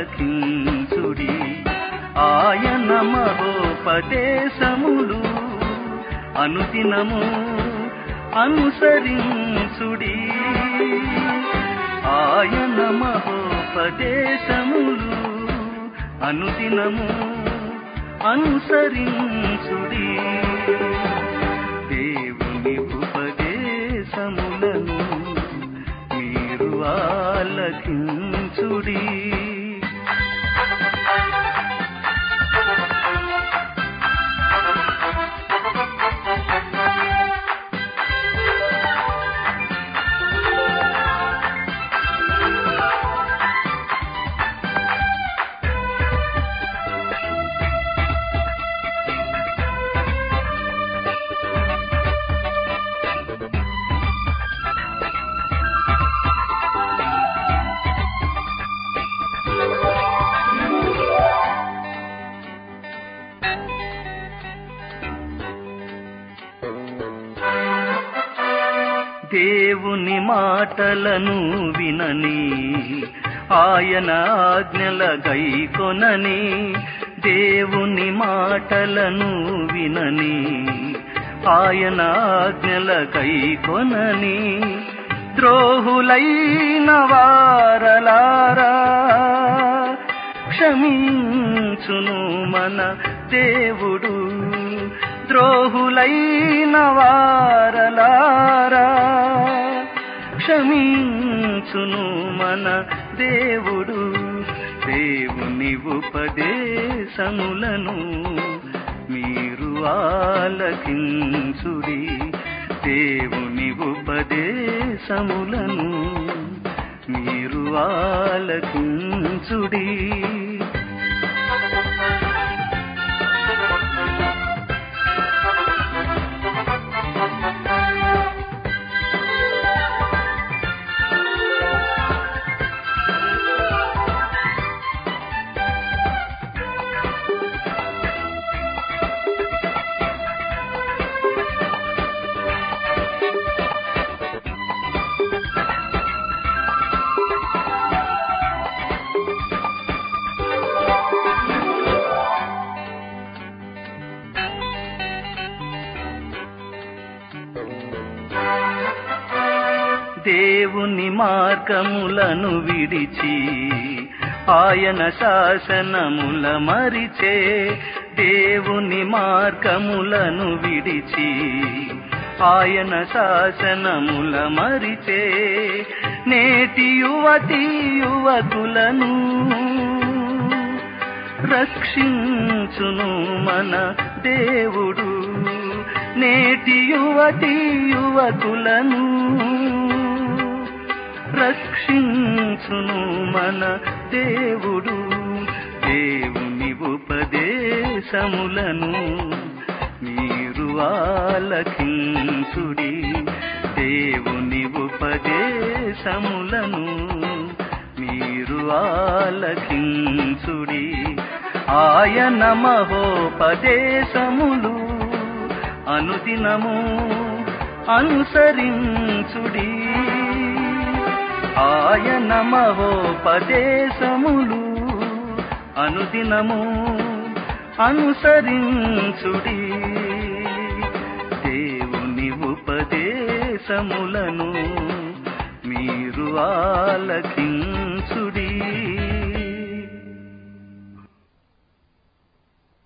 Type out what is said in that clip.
ఆలకించుడి ఆయన మహోపదేశములు అనుదినము అనుసరించుడి ఆయన మహోపదేశములు అనుదినము అనుసరించుడి దేవుని ఉపదేశములను మీరు ఆలకించుడి దేవుని మాటలను వినని ఆయన ఆజ్ఞల గైకొనని దేవుని మాటలను వినని ఆయన ఆజ్ఞల గైకొనని ద్రోహులైన వారలారా క్షమించును మన దేవుడు ద్రోహులైన వారలారా క్షమించును మన దేవుడు దేవుని ఉపదేశములను మీరు ఆలకించుడి దేవుని ఉపదేశములను మీరు ఆలకించుడి దేవుని మార్గములను విడిచి ఆయన శాసనముల మరిచే దేవుని మార్గములను విడిచి ఆయన శాసనముల మరిచే నేటి యువతి యువకులను రక్షించును మన దేవుడు నేటి యువతి యువకులను రక్షించును మన దేవుడు దేవుని ఉపదేశములను మీరు ఆలకించుడి దేవుని ఉపదేశములను మీరు ఆలకించుడి ఆయన మహోపదేశములు అనుదినము అనుసరించుడి ఆయన మహోపదేశములు అనుదినము అనుసరించుడి దేవుని ఉపదేశములను మీరు ఆలకి